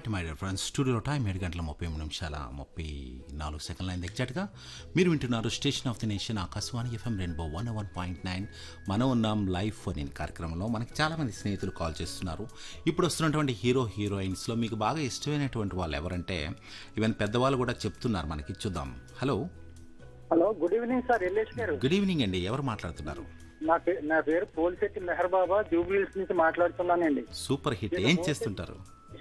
My dear friends స్టూడియోలో time ఏడు గంటల ముప్పై మూడు నిమిషాల ముప్పై నాలుగు సెకండ్ల అయింది ఎగ్జాక్ట్గా మీరు వింటున్నారు station of the nation Akashvani FM Rainbow one one point nine మనం ఉన్నాం లైవ్ ఫోన్ ఇన్ కార్యక్రమంలో మనకి చాలామంది స్నేహితులు కాల్ చేస్తున్నారు ఇప్పుడు వస్తున్నటువంటి హీరో హీరోయిన్స్లో మీకు బాగా ఇష్టమైనటువంటి వాళ్ళు ఎవరంటే ఈవెన్ పెద్దవాళ్ళు కూడా చెప్తున్నారు మనకి చూద్దాం hello hello good evening sir Yellesh గారు గుడ్ ఈవినింగ్ అండి ఎవరు మాట్లాడుతున్నారు నా పే- నా పేరు పోలిశెట్టి మెహర్ బాబా జూబ్లీస్ నుంచి మాట్లాడుతున్నానండి సూపర్ హిట్ ఏం చేస్తుంటారు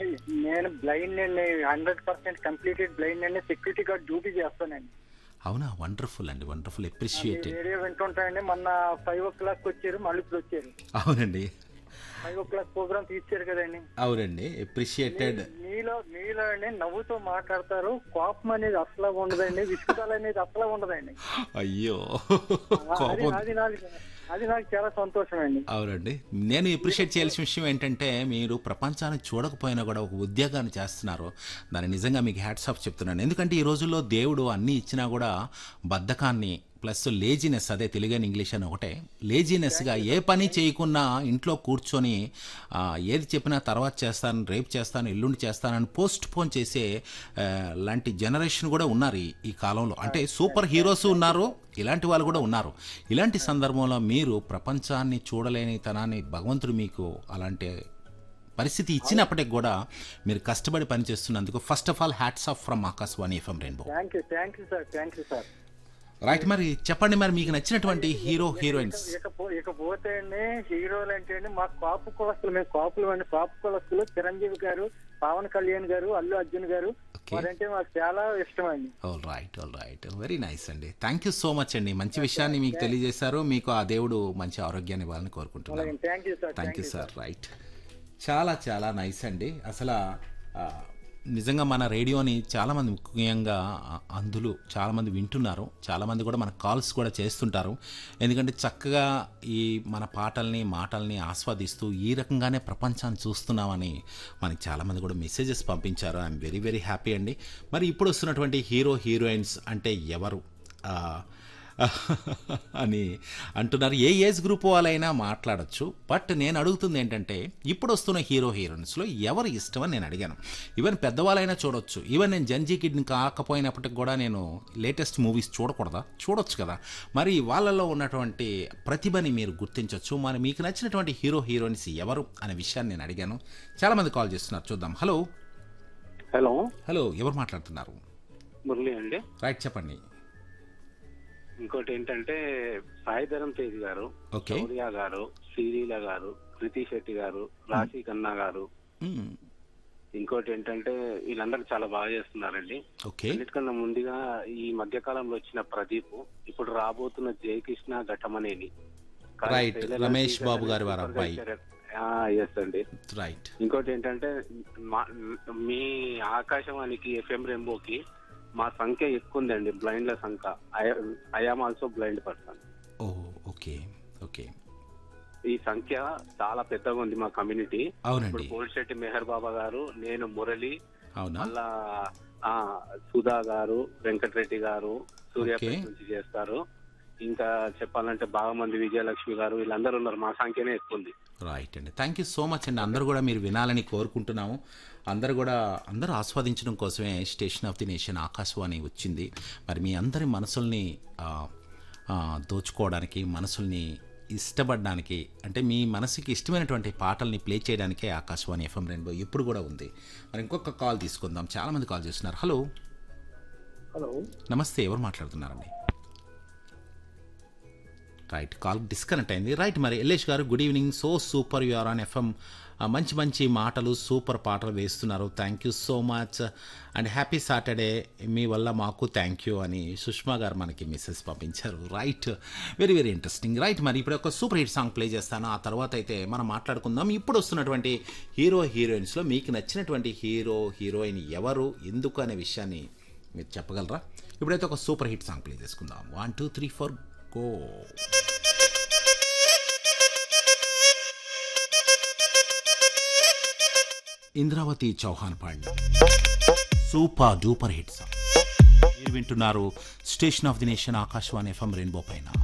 నేను బ్లైండ్ అండి హండ్రెడ్ పర్సెంట్ కంప్లీటెడ్ బ్లైండ్ అండి సెక్యూరిటీ గార్డ్ డ్యూటీ చేస్తానండి అవునా వండర్ఫుల్ అండి వండర్ఫుల్ అప్రిషియేటెడ్ రేడియో వింటుంటాయండి మొన్న ఫైవ్ ఓ క్లాక్ వచ్చారు మళ్ళీ ఇప్పుడు వచ్చారు అవునండి ఫైవ్ ఓ క్లాక్ ప్రోగ్రామ్ తీర్చారు కదండి అవునండి అప్రిషియేటెడ్ మీలో మీలో అండి నవ్వుతో మాట్లాడతారు కోపం అనేది అసలు ఉండదండి విసుగుదల అనేది అసలు ఉండదండి అయ్యో అది కోపం అది నాకు అది నాకు చాలా సంతోషం అండి అవునండి నేను అప్రిషియేట్ చేయాల్సిన విషయం ఏంటంటే మీరు ప్రపంచాన్ని చూడకపోయినా కూడా ఒక ఉద్యోగాన్ని చేస్తున్నారు దాన్ని నిజంగా మీకు హ్యాట్స్ ఆఫ్ చెప్తున్నాను ఎందుకంటే ఈ రోజుల్లో దేవుడు అన్నీ ఇచ్చినా కూడా బద్ధకాన్ని ప్లస్ లేజినెస్ అదే తెలుగు అని ఇంగ్లీష్ అని ఒకటే లేజినెస్గా ఏ పని చేయకున్నా ఇంట్లో కూర్చొని ఆ, ఏది చెప్పినా తర్వాత చేస్తాను రేపు చేస్తాను ఎల్లుండి చేస్తానని పోస్ట్ పోన్ చేసే ఆ, లాంటి జనరేషన్ కూడా ఉన్నారు ఈ- ఈ కాలంలో అంటే సూపర్ హీరోస్ ఉన్నారు ఇలాంటి వాళ్ళు కూడా ఉన్నారు ఇలాంటి సందర్భంలో మీరు ప్రపంచాన్ని చూడలేని తనాన్ని భగవంతుడు మీకు అలాంటి పరిస్థితి ఇచ్చినప్పటికి కూడా మీరు కష్టపడి పనిచేస్తున్నందుకు first of all hats off from Akashvani FM Rainbow thank you thank you sir thank you sir right మరి చెప్పండి మరి మీకు నచ్చినటువంటి హీరో హీరోయిన్స్ ఇకపో- ఇకపోతే అండి హీరోలు అంటే అండి మా కాపు కులస్తులు మేము కాపులు అండి కాపు కులస్తులు చిరంజీవి గారు పవన్ కళ్యాణ్ గారు అల్లు అర్జున్ గారు Okay. వారంటే మాకు చాలా ఇష్టం అండి all right all right very nice అండి థ్యాంక్ యూ సో మచ్ అండి మంచి విషయాన్ని మీకు తెలియజేశారు మీకు ఆ దేవుడు మంచి ఆరోగ్యాన్ని ఇవ్వాలని కోరుకుంటున్నాను thank you sir thank you sir right చాలా చాలా నైస్ అండి అసలు ఆ, నిజంగా మన రేడియోని చాలామంది ముఖ్యంగా ఆ, అందులు చాలామంది వింటున్నారు చాలామంది కూడా మన కాల్స్ కూడా చేస్తుంటారు ఎందుకంటే చక్కగా ఈ మన పాటల్ని మాటల్ని ఆస్వాదిస్తూ ఈ రకంగానే ప్రపంచాన్ని చూస్తున్నామని మనకి చాలామంది కూడా మెసేజెస్ పంపించారు ఐఎమ్ వెరీ వెరీ హ్యాపీ అండి మరి ఇప్పుడు వస్తున్నటువంటి హీరో హీరోయిన్స్ అంటే ఎవరు ఆ, అని అంటున్నారు ఏ ఏజ్ గ్రూప్ వాళ్ళైనా మాట్లాడొచ్చు బట్ నేను అడుగుతుంది ఏంటంటే ఇప్పుడు వస్తున్న హీరో హీరోయిన్స్లో ఎవరు ఇష్టం అని నేను అడిగాను ఈవెన్ పెద్దవాళ్ళైనా చూడొచ్చు ఈవెన్ నేను జంజీ కిడ్ని కాకపోయినప్పటికి కూడా నేను లేటెస్ట్ మూవీస్ చూడకూడదా చూడొచ్చు కదా మరి వాళ్ళలో ఉన్నటువంటి ప్రతిభని మీరు గుర్తించవచ్చు మరి మీకు నచ్చినటువంటి హీరో హీరోయిన్స్ ఎవరు అనే విషయాన్ని నేను అడిగాను చాలామంది కాల్ చేస్తున్నారు చూద్దాం హలో హలో హలో ఎవరు మాట్లాడుతున్నారు మురళి అండి రైట్ చెప్పండి ఇంకోటి ఏంటంటే సాయిధరం తేజ్ గారు ఓకే సూర్య గారు శ్రీలీల గారు కృతి శెట్టి గారు రాశి ఖన్నా గారు మ్మ్. ఇంకోటి ఏంటంటే వీళ్ళందరూ చాలా బాగా చేస్తున్నారండి ఓకే అన్నిటికన్నా ముందుగా ఈ మధ్య కాలంలో వచ్చిన ప్రదీప్ ఇప్పుడు రాబోతున్న జయకృష్ణ ఘటమనేని Right. రమేష్ బాబు గారి వారి అబ్బాయి. ఎస్ అండి రైట్ ఇంకోటి ఏంటంటే మా- మీ ఆకాశవాణికి ఎఫ్ఎం రెయిన్బోకి మా సంఖ్య ఎక్కువ ఉందండి బ్లైండ్ల సంఖ్య I am also blind person oh okay okay ఈ సంఖ్య చాలా పెద్దగా ఉంది మా కమ్యూనిటీ ఇప్పుడు అవునండి కోల్శెట్టి మెహర్ బాబా గారు నేను మురళి అవునా మళ్ళా ఆ సుధా గారు వెంకటరెడ్డి గారు సూర్యాపేట Okay. నుంచి చేస్తారు ఇంకా చెప్పాలంటే బాగా మంది విజయలక్ష్మి గారు వీళ్ళందరూ ఉన్నారు మా సంఖ్యనే ఎక్కువ ఉంది రైట్ అండి థ్యాంక్ యూ సో మచ్ అండి అందరూ కూడా మీరు వినాలని కోరుకుంటున్నాము అందరూ కూడా అందరూ ఆస్వాదించడం కోసమే station of the nation Akashvani వచ్చింది మరి మీ అందరి మనసుల్ని ఆ, ఆ, దోచుకోవడానికి మనసుల్ని ఇష్టపడడానికి అంటే మీ మనసుకి ఇష్టమైనటువంటి పాటల్ని ప్లే చేయడానికే ఆకాశవాణి ఎఫ్ఎం రెయిన్బో ఎప్పుడు కూడా ఉంది మరి ఇంకొక కాల్ తీసుకుందాం చాలామంది కాల్ చేస్తున్నారు హలో హలో నమస్తే ఎవరు మాట్లాడుతున్నారండి రైట్ కాల్ డిస్కనెక్ట్ అయింది రైట్ మరి ఎల్లేష్ గారు good evening so super you are on FM మంచి మంచి మాటలు సూపర్ పాటలు వేస్తున్నారు thank you so much and happy Saturday మీ వల్ల మాకు థ్యాంక్ యూ అని సుష్మా గారు మనకి మెసేజ్ పంపించారు right very very interesting right మరి ఇప్పుడు ఒక సూపర్ హిట్ సాంగ్ ప్లే చేస్తాను ఆ తర్వాత అయితే మనం మాట్లాడుకుందాం ఇప్పుడు వస్తున్నటువంటి హీరో హీరోయిన్స్లో మీకు నచ్చినటువంటి హీరో హీరోయిన్ ఎవరు ఎందుకు అనే విషయాన్ని మీరు చెప్పగలరా ఇప్పుడైతే ఒక సూపర్ హిట్ సాంగ్ ప్లే చేసుకుందాం one two three four go Indravati Chauhan పాండ్ సూపర్ డూపర్ హిట్ సాంగ్ మీరు వింటున్నారు station of the nation Akashvani FM Rainbow పైన